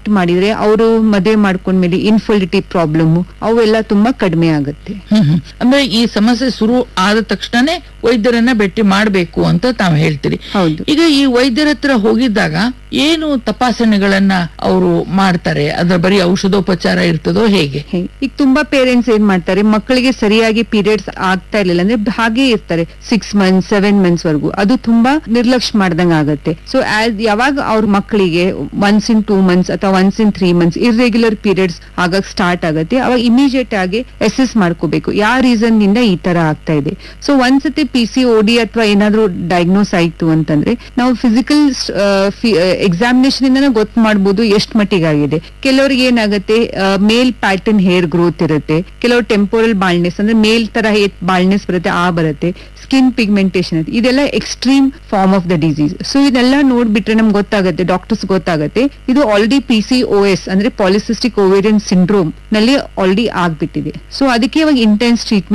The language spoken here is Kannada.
ಆಕ್ಟ್ ಮಾಡಿದ್ರೆ ಅವರು ಮದುವೆ ಮಾಡ್ಕೊಂಡ್ಮೇಲೆ ಇನ್ಫರ್ಟಿಲಿಟಿ ಪ್ರಾಬ್ಲಮ್ ಅವೆಲ್ಲ ತುಂಬಾ ಕಡಿಮೆ ಆಗುತ್ತೆ ಹ್ಮ್ ಹ್ಮ್. ಅಂದ್ರೆ ಈ ಸಮಸ್ಯೆ ಶುರು ಆದ ತಕ್ಷಣನೇ ವೈದ್ಯರನ್ನ ಭೇಟಿ ಮಾಡ್ಬೇಕು ಅಂತ ತಾವು ಹೇಳ್ತೀರಿ ಹೌದು ಈಗ ಈ ವೈದ್ಯರ ಹತ್ರ ಹೋಗಿದ್ದಾಗ ಏನು ತಪಾಸಣೆಗಳನ್ನ ಅವರು ಮಾಡ್ತಾರೆ ಅದ್ರ ಬರೀ ಔಷಧೋಪಚಾರ ಇರ್ತದೋ ಹೇಗೆ ಹೇ, ಈಗ ತುಂಬಾ ಪೇರೆಂಟ್ಸ್ ಏನ್ ಮಾಡ್ತಾರೆ ಮಕ್ಕಳಿಗೆ ಸರಿಯಾಗಿ ಪೀರಿಯಡ್ಸ್ ಆಗ್ತಾ ಇರ್ಲಿಲ್ಲ ಅಂದ್ರೆ ಹಾಗೆ ಇರ್ತಾರೆ ಸಿಕ್ಸ್ ಮಂತ್ಸ್ ಸೆವೆನ್ ಮಂತ್ಸ್ ವರೆಗೂ ಅದು ತುಂಬಾ ನಿರ್ಲಕ್ಷ್ಯ ಮಾಡ್ದಂಗ ಆಗತ್ತೆ ಸೊ ಯಾವಾಗ ಅವ್ರ ಮಕ್ಕಳಿಗೆ ಒನ್ಸ್ ಇನ್ ಟೂ ಮಂತ್ಸ್ ಅಥವಾ once in three months irregular periods ಆಗಕ್ ಸ್ಟಾರ್ಟ್ ಆಗುತ್ತೆ ಅವಾಗ ಇಮಿಡಿಯೇಟ್ ಆಗಿ ಎಸೆಸ್ ಮಾಡ್ಕೋಬೇಕು ಯಾವ ರೀಸನ್ ನಿಂದ ಈ ತರ ಆಗ್ತಾ ಇದೆ ಸೊ ಒಂದ್ಸತಿ ಪಿ ಸಿ ಡಿ ಅಥವಾ ಏನಾದ್ರೂ ಡಯಾಗ್ನೋಸ್ ಆಯ್ತು ಅಂತಂದ್ರೆ ನಾವು ಫಿಸಿಕಲ್ ಎಕ್ಸಾಮಿನೇಷನ್ ಇಂದ ಗೊತ್ತು ಮಾಡ್ಬೋದು ಎಷ್ಟ್ ಮಟ್ಟಿಗಾಗಿದೆ ಕೆಲವರಿಗೆ ಏನಾಗುತ್ತೆ ಮೇಲ್ ಪ್ಯಾಟರ್ನ್ ಹೇರ್ ಗ್ರೋತ್ ಇರುತ್ತೆ ಕೆಲವರು ಟೆಂಪೋರಲ್ ಬಾಳ್ನೆಸ್ ಅಂದ್ರೆ ಮೇಲ್ ತರ ಬಾಳ್ನೆಸ್ ಬರುತ್ತೆ ಆ ಬರುತ್ತೆ ಸ್ಕಿನ್ ಪಿಗ್ಮೆಂಟೇಷನ್ ಇದೆಲ್ಲ extreme form of the disease so ಇದೆಲ್ಲ ನೋಡ್ಬಿಟ್ರೆ ನಮ್ಗೆ ಗೊತ್ತಾಗುತ್ತೆ ಡಾಕ್ಟರ್ಸ್ ಗೊತ್ತಾಗುತ್ತೆ ಇದು already P C O S ಅಂದ್ರೆ ಪಾಲಿಸಿಸ್ಟಿಕ್ ಓವೇರಿಯನ್ ಸಿಂಡ್ರೋಮ್ ನಲ್ಲಿ ಆಲ್ರೆಡಿ ಆಗ್ಬಿಟ್ಟಿದೆ ಸೊ ಅದಕ್ಕೆ ಇವಾಗ ಇಂಟೆನ್ಸ್ ಟ್ರೀಟ್ಮೆಂಟ್